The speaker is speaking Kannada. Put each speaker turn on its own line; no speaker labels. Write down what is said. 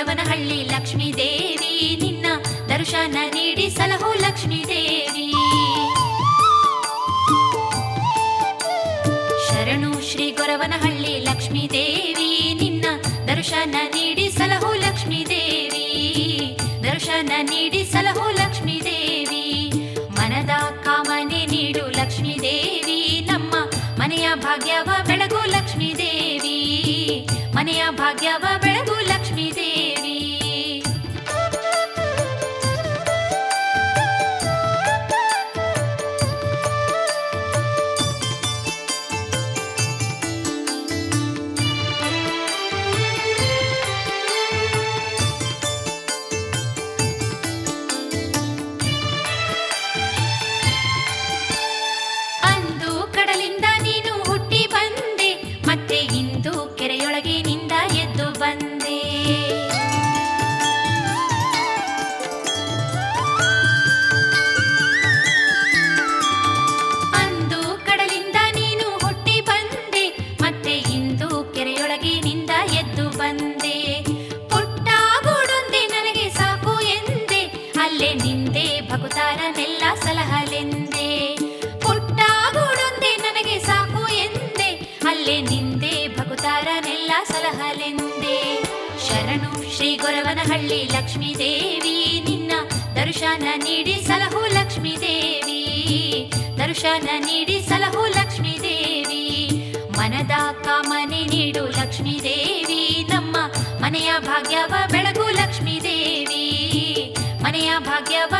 ಗೊರವನಹಳ್ಳಿ ಲಕ್ಷ್ಮೀ ದೇವಿ ನಿನ್ನ ದರ್ಶನ ನೀಡಿ ಸಲಹು ಲಕ್ಷ್ಮೀ ದೇವಿ ಶರಣು ಶ್ರೀ ಗೊರವನಹಳ್ಳಿ ಲಕ್ಷ್ಮೀ ದೇವಿ ನಿನ್ನ ದರ್ಶನ ನೀಡಿ ಸಲಹು ಲಕ್ಷ್ಮೀ ದೇವಿ ದರ್ಶನ ನೀಡಿ ಸಲಹು ಲಕ್ಷ್ಮೀ ದೇವಿ ಮನದ ಕಾಮನೆ ನೀಡು ಲಕ್ಷ್ಮೀ ದೇವಿ ನಮ್ಮ ಮನೆಯ ಭಾಗ್ಯವ ಬೆಳಗು ಲಕ್ಷ್ಮೀ ದೇವಿ ಮನೆಯ ಭಾಗ್ಯವ ಬೆಳಗು ಲಕ್ಷ್ಮೀ ದೇವಿ ಅಂದು ಕಡಲಿಂದ ನೀನು ಹುಟ್ಟಿ ಬಂದೆ ಮತ್ತೆ ಇಂದು ಕೆರೆಯೊಳಗಿನಿಂದ ಎದ್ದು ಬಂದೆ ಅಂದು ಕಡಲಿಂದ ನೀನು ಹುಟ್ಟಿ ಬಂದೆ ಮತ್ತೆ ಇಂದು ಕೆರೆಯೊಳಗಿನಿಂದ ಎದ್ದು ಬಂದೆ ಪುಟ್ಟ ಗೂಡೊಂದೆ ನನಗೆ ಸಾಕು ಎಂದೆ ಅಲ್ಲೇ ನಿಂದೆ ಭಗುತಾರನೆಲ್ಲ ಸಲಹಲೆಂದೆ ಪುಟ್ಟ ಗೂಡೊಂದೆ ನನಗೆ ಸಾಕು ಎಂದೆ ಅಲ್ಲೇ ನಿಂದೆ ಭಗುತಾರನೆಲ್ಲ ಸಲಹಲೆಂದೆ ಶರಣು ಶ್ರೀ ಗೊರವನಹಳ್ಳಿ ಲಕ್ಷ್ಮೀ ದೇವಿ ನಿನ್ನ ದರ್ಶನ ನೀಡಿ ಸಲಹು ಲಕ್ಷ್ಮೀ ದೇವಿ ದರ್ಶನ ನೀಡಿ ಸಲಹು ಲಕ್ಷ್ಮೀ ದೇವಿ ಮನದ ಕಾಮನೆ ನೀಡು ಲಕ್ಷ್ಮೀ ದೇವಿ ನಮ್ಮ ಮನೆಯ ಭಾಗ್ಯವ ಬೆಳಗು ಲಕ್ಷ್ಮೀ ದೇವಿ ಮನೆಯ ಭಾಗ್ಯವ